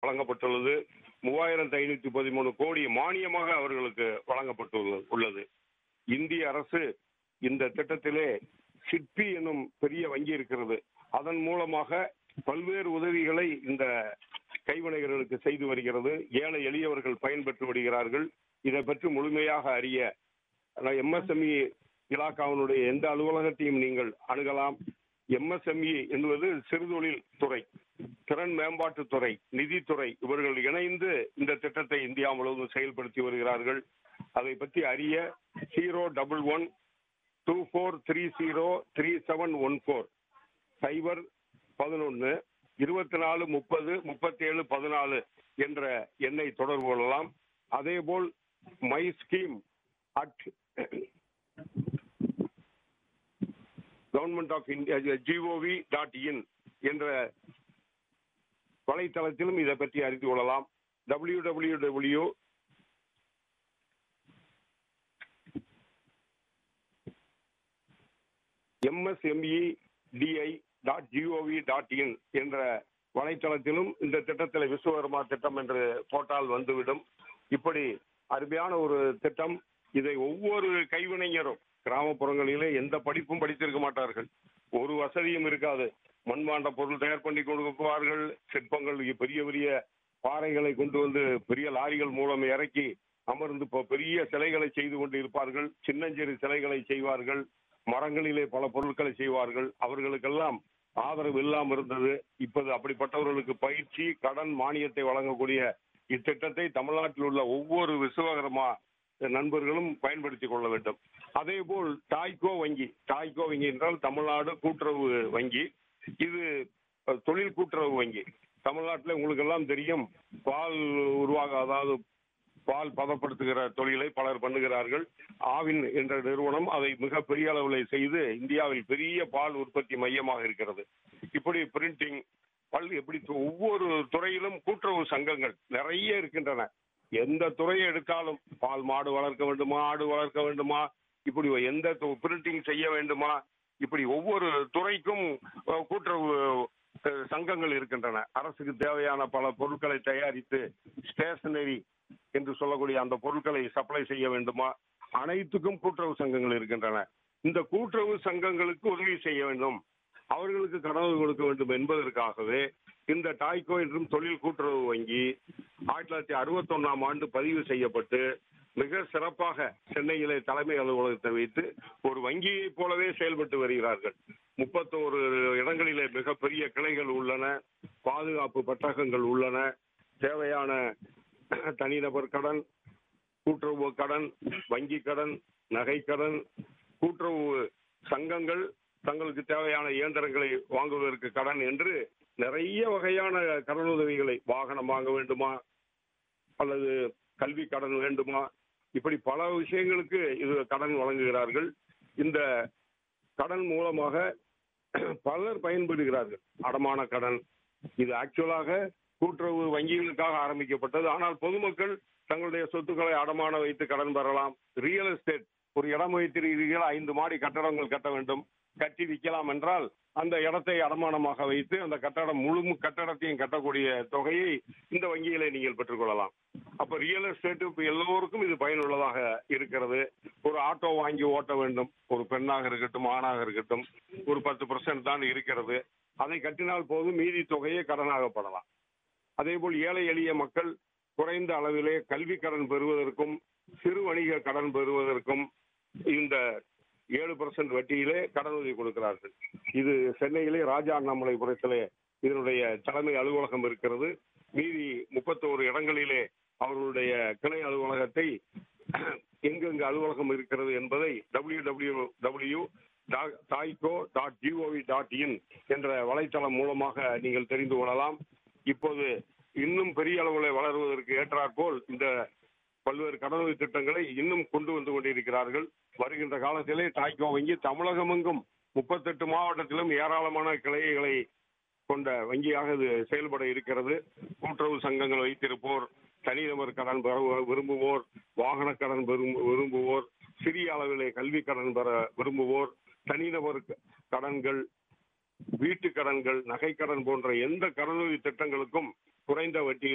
வழங்கப்பட்டுள்ளது மூவாயிரத்தி ஐநூத்தி பதிமூணு கோடி மானியமாக அவர்களுக்கு வழங்கப்பட்டுள்ளது உள்ளது இந்திய அரசு இந்த திட்டத்திலே சிட்பி என்னும் பெரிய வங்கி இருக்கிறது அதன் மூலமாக பல்வேறு உதவிகளை இந்த கைவினைஞர்களுக்கு செய்து வருகிறது ஏழை எளியவர்கள் பயன்பெற்று வருகிறார்கள் இதை பற்றி முழுமையாக அறிய எம்எஸ்எம்இ இலாக்காவினுடைய எந்த அலுவலகத்தையும் நீங்கள் அணுகலாம் எம்எஸ்எம்இ என்பது சிறுதொழில் துறை திறன் மேம்பாட்டு துறை நிதித்துறை இவர்கள் இணைந்து இந்த திட்டத்தை இந்தியா முழுவதும் செயல்படுத்தி வருகிறார்கள் அதை பற்றி அறிய zero double one two four three zero three seven one four சைபர் பதினொன்று இருபத்தி நாலு முப்பது முப்பத்தேழு பதினாலு என்ற எண்ணை தொடர்பு கொள்ளலாம் அதேபோல் my scheme at government of India GOV dot in என்ற வலைத்தளத்திலும் இதை பற்றி அறிந்து கொள்ளலாம் W W W MSME DI dot GOV dot in என்ற வலைத்தளத்திலும் இந்த திட்டத்தில் விஸ்வகர்மா திட்டம் என்று போட்டால் வந்துவிடும் இப்படி அருமையான ஒரு திட்டம் இதை ஒவ்வொரு கைவினைஞரும் கிராமப்புறங்களிலே எந்த படிப்பும் படித்திருக்க மாட்டார்கள் ஒரு வசதியும் இருக்காது மண்பாண்ட பொருள் தயார் பண்ணி கொடுக்குவார்கள் சிற்பங்கள் பெரிய பெரிய பாறைகளை கொண்டு வந்து பெரிய லாரிகள் மூலம் இறக்கி அமர்ந்து இப்போ பெரிய சிலைகளை செய்து கொண்டு இருப்பார்கள் சின்னஞ்சிறு சிலைகளை செய்வார்கள் மரங்களிலே பல பொருட்களை செய்வார்கள் அவர்களுக்கெல்லாம் ஆதரவு இல்லாமல் இருந்தது இப்போது அப்படிப்பட்டவர்களுக்கு பயிற்சி கடன் மானியத்தை வழங்கக்கூடிய இத்திட்டத்தை தமிழ்நாட்டில் உள்ள ஒவ்வொரு விசுவகரமா நண்பர்களும் பயன்படுத்திக் கொள்ள வேண்டும் அதே போல் டாய்கோ வங்கி டாய்கோ வங்கி என்றால் தமிழ்நாடு கூட்டுறவு வங்கி இது அஹ், தொழில் கூட்டுறவு வங்கி தமிழ்நாட்டில் உங்களுக்கு எல்லாம் தெரியும் பால் உருவாக அதாவது பால் பதப்படுத்துகிற தொழிலை பலர் பண்ணுகிறார்கள் ஆவின் என்ற நிறுவனம் அதை மிக பெரிய அளவில் செய்து இந்தியாவில் பெரிய பால் உற்பத்தி மையமாக இருக்கிறது இப்படி பிரிண்டிங் பல் எப்படி து- ஒவ்வொரு துறையிலும் கூட்டுறவு சங்கங்கள் நிறைய இருக்கின்றன எந்த துறையை எடுத்தாலும் பால் மாடு வளர்க்க வேண்டுமா ஆடு வளர்க்க வேண்டுமா இப்படி எந்த பிரிண்டிங் செய்ய வேண்டுமா இப்படி ஒவ்வொரு துறைக்கும் அஹ், கூட்டுறவு அஹ், சங்கங்கள் இருக்கின்றன அரசுக்கு தேவையான பல பொருட்களை தயாரித்து ஸ்டேஷனரி என்று சொல்லக்கூடிய அந்த பொருட்களை சப்ளை செய்ய வேண்டுமா அனைத்துக்கும் கூட்டுறவு சங்கங்கள் இருக்கின்றன இந்த கூட்டுறவு சங்கங்களுக்கு உதவி செய்ய வேண்டும் அவர்களுக்கு கடவுள் கொடுக்க வேண்டும் என்பதற்காகவே இந்த டாய்கோ என்றும் தொழில் கூட்டுறவு வங்கி ஆயிரத்தி தொள்ளாயிரத்தி அறுபத்தொன்னாம் ஆண்டு பதிவு செய்யப்பட்டு மிக சிறப்பாக சென்னையிலே தலைமை அலுவலகத்தை வைத்து ஒரு வங்கியைப் போலவே செயல்பட்டு வருகிறார்கள் முப்பத்தோரு இடங்களிலே மிகப்பெரிய கிளைகள் உள்ளன பாதுகாப்பு பட்டகங்கள் உள்ளன தேவையான தனிநபர் கடன் கூட்டுறவு கடன் வங்கி கடன் நகை கடன் கூட்டுறவு சங்கங்கள் தங்களுக்கு தேவையான இயந்திரங்களை வாங்குவதற்கு கடன் என்று நிறைய வகையான கடனுதவிகளை வாகனம் வாங்க வேண்டுமா அல்லது கல்வி கடன் வேண்டுமா இப்படி பல விஷயங்களுக்கு இது கடன் வழங்குகிறார்கள் இந்த கடன் மூலமாக பலர் பயன்படுகிறார்கள் அடமான கடன் இது ஆக்சுவலாக கூட்டுறவு வங்கிகளுக்காக ஆரம்பிக்கப்பட்டது ஆனால் பொதுமக்கள் தங்களுடைய சொத்துக்களை அடமான வைத்து கடன் பெறலாம் ரியல் எஸ்டேட் ஒரு இடம் வைத்திருக்கிறீர்கள் ஐந்து மாடி கட்டடங்கள் கட்ட வேண்டும் கட்டி விற்கலாம் என்றால் அந்த இடத்தை அடமானமாக வைத்து அந்த கட்டடம் முழு கட்டடத்தையும் கட்டக்கூடிய தொகையை இந்த வங்கியிலே நீங்கள் பெற்றுக்கொள்ளலாம் அப்ப ரியல் எஸ்டேட் இப்ப எல்லோருக்கும் இது பயனுள்ளதாக இருக்கிறது ஒரு ஆட்டோ வாங்கி ஓட்ட வேண்டும் ஒரு பெண்ணாக இருக்கட்டும் ஆணாக இருக்கட்டும் ஒரு பத்து பர்சன்ட் தான் இருக்கிறது அதை கட்டினால் போதும் மீதி தொகையை கடனாகப்படலாம் அதேபோல் ஏழை எளிய மக்கள் குறைந்த அளவிலே கல்வி கடன் பெறுவதற்கும் சிறு வணிக கடன் பெறுவதற்கும் இந்த ஏழு பர்சன்ட் வட்டியிலே கடனுதவி கொடுக்கிறார்கள் இது சென்னையிலே ராஜா அண்ணாமலைபுரத்திலே இதனுடைய தலைமை அலுவலகம் இருக்கிறது மீதி முப்பத்தோரு இடங்களிலே அவர்களுடைய கிளை அலுவலகத்தை எங்கெங்கு அலுவலகம் இருக்கிறது என்பதை W W W TAICO dot GOV dot in என்ற வலைத்தளம் மூலமாக நீங்கள் தெரிந்து கொள்ளலாம் இப்போது இன்னும் பெரிய அளவில் வளருவதற்கு ஏற்றாற்போல் இந்த பல்வேறு கடனுதவி திட்டங்களை இன்னும் கொண்டு வந்து கொண்டிருக்கிறார்கள் வருகின்ற காலத்திலே டாய்கோ வங்கி தமிழகமெங்கும் முப்பத்தெட்டு மாவட்டத்திலும் ஏராளமான கிளைகளை கொண்ட வங்கியாக இது செயல்பட இருக்கிறது கூட்டுறவு சங்கங்கள் வைத்திருப்போர் தனிநபர் கடன் பெற விரும்புவோர் வாகன கடன் விரும்பு- விரும்புவோர் சிறிய அளவிலே கல்வி கடன் பெற விரும்புவோர் தனிநபர் க- கடன்கள் வீட்டு கடன்கள் நகை கடன் போன்ற எந்த கடனுதவி திட்டங்களுக்கும் குறைந்த வட்டியில்